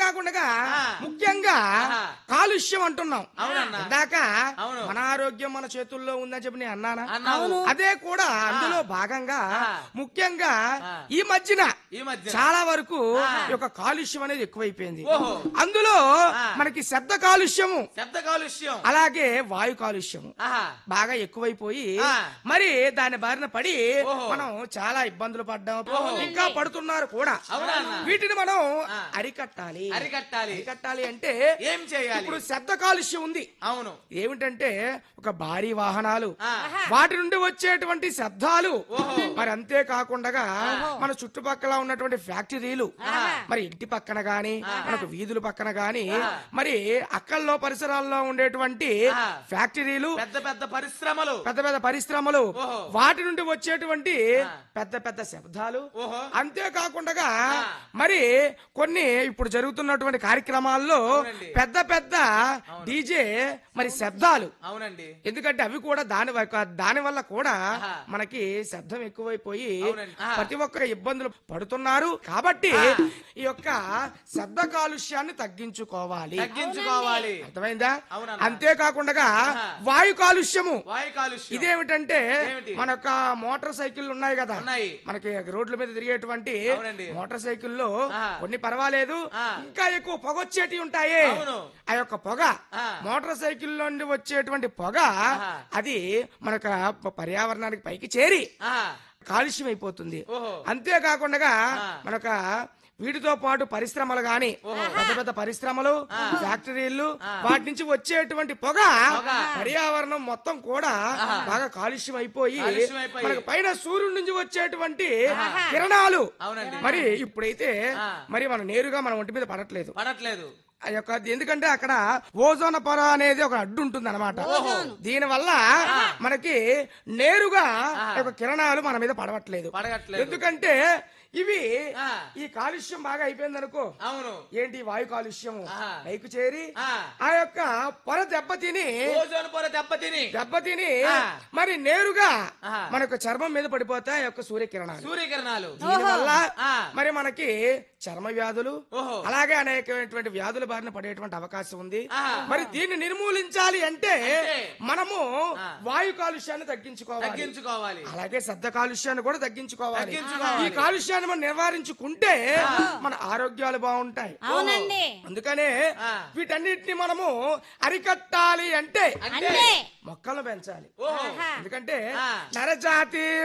అంతేకాకుండా ఆ. ముఖ్యంగా ఆహా. కాలుష్యం అంటున్నాం అవునన్నా. ఇందాక అవును. మన ఆరోగ్యం మన చేతుల్లో ఉందని చెప్పి నేను అన్నానా అన్నావు అదే కూడా అందులో భాగంగా ఆ. ముఖ్యంగా ఆ. ఈ మధ్యన ఈ మధ్య చాలా వరకు ఆ. ఈ యొక్క కాలుష్యం అనేది ఎక్కువైపోయింది ఓహో. అందులో ఆ. మనకి శబ్ద కాలుష్యము శబ్ద కాలుష్యం అలాగే వాయు కాలుష్యము ఆహా బాగా ఎక్కువైపోయి ఆ. మరి దాని బారిన పడి ఓహో. మనం చాలా ఇబ్బందులు పడ్డాం ఓహో. ఇంకా పడుతున్నారు కూడా అవునా అన్న? వీటిని మనం ఆ. అరికట్టాలి అరికట్టాలి అరికట్టాలి అంటే ఏం చేయాలి ఇప్పుడు శబ్ద కాలుష్యం ఉంది అవును ఏమిటంటే ఒక భారీ వాహనాలు ఆ. వాటి నుండి వచ్చేటువంటి శబ్దాలు ఓహో. మరి అంతే కాకుండా మన చుట్టుపక్కల ఉన్నటువంటి ఫ్యాక్టరీలు మరి ఇంటి పక్కన గాని మనకు వీధుల పక్కన గాని మరి అక్కల్లో పరిసరాల్లో ఉండేటువంటి ఆ. ఫ్యాక్టరీలు పెద్ద పెద్ద పరిశ్రమలు పెద్ద పెద్ద పరిశ్రమలు ఓహో. వాటి నుండి వచ్చేటువంటి ఆ. పెద్ద పెద్ద శబ్దాలు ఓహో అంతేకాకుండా ఆ. మరి కొన్ని ఇప్పుడు జరుగుతున్నటువంటి కార్యక్రమాల్లో అవునండి. పెద్ద పెద్ద డీజే మరి శబ్దాలు అవునండి ఎందుకంటే అవి కూడా దాని వ- దాని వల్ల కూడా ఆహా. మనకి శబ్దం ఎక్కువైపోయి అవునండి. ఆహా. ప్రతి ఒక్కరు ఇబ్బందులు పడుతున్నారు కాబట్టి ఆ. ఈ యొక్క శబ్ద కాలుష్యాన్ని తగ్గించుకోవాలి తగ్గించుకోవాలి అర్థమైందా అవునన్నా. అంతేకాకుండా ఆహా. వాయు కాలుష్యము వాయు కాలుష్యం ఇదేమిటంటే ఏమిటి? మన యొక్క మోటార్ సైకిల్ ఉన్నాయి కదా ఉన్నాయి. మనకి రోడ్ల మీద తిరిగేటువంటి అవునండి. మోటార్ సైకిల్లో ఆహా. కొన్ని పర్వాలేదు ఆ. ఇంకా ఎక్కువ పొగ వచ్చేటి ఉంటాయి అవును. ఆ యొక్క పొగ ఆ. మోటార్ సైకిల్ నుండి వచ్చేటువంటి పొగ ఆహా. అది మనకు పర్యావరణానికి పైకి చేరి ఆహా. కాలుష్యం అయిపోతుంది ఓహో. అంతేకాకుండా ఆ. మనక వీటితో పాటు పరిశ్రమలు గాని పెద్ద పెద్ద పరిశ్రమలు ఫ్యాక్టరీలు వాటి నుంచి వచ్చేటువంటి పొగ పొగ. పర్యావరణం మొత్తం కూడా బాగా కాలుష్యం అయిపోయి కాలుష్యం అయిపోయి. మనకు పైన సూర్యుడి నుంచి వచ్చేటువంటి కిరణాలు అవునండి. మరి ఇప్పుడైతే ఆ. మరి మనం నేరుగా మన ఒంటి మీద పడట్లేదు పడట్లేదు ఆ యొక్క ఎందుకంటే అక్కడ ఓజోన్ పొర అనేది ఒక అడ్డు ఉంటుంది అనమాట దీని వల్ల మనకి నేరుగా ఆ. ఈ యొక్క కిరణాలు మన మీద పడవట్లేదు పడగట్లేదు ఎందుకంటే ఇవి ఆ. ఈ కాలుష్యం బాగా అయిపోయింది అనుకో అవును ఏంటి వాయు కాలుష్యం ఆహా. పైకి చేరి ఆ. ఆ యొక్క పొర దెబ్బతిని ఓజోన్ పొర దెబ్బతిని దెబ్బతిని ఆ. మరి నేరుగా ఆహా. మనకు చర్మం మీద పడిపోతాయి ఆ యొక్క సూర్యకిరణాలు సూర్యకిరణాలు దీనివల్ల ఆ. మరి మనకి చర్మ వ్యాధులు ఓహో. అలాగే అనేకమైనటువంటి వ్యాధుల బారిన పడేటువంటి అవకాశం ఉంది ఆహా. మరి దీన్ని నిర్మూలించాలి అంటే అంటే మనము ఆ. వాయు కాలుష్యాన్ని తగ్గించుకోవాలి తగ్గించుకోవాలి అలాగే శబ్ద కాలుష్యాన్ని కూడా తగ్గించుకోవాలి తగ్గించుకోవాలి. ఈ కాలుష్యాన్ని మనం నివారించుకుంటే మన ఆరోగ్యాలు బాగుంటాయి అవునండి అందుకనే ఆ. వీటన్నిటిని మనము అరికట్టాలి అంటే అంటే అంటే మొక్కలు పెంచాలి ఓహో ఆహా. ఎందుకంటే ఆ. నరజాతి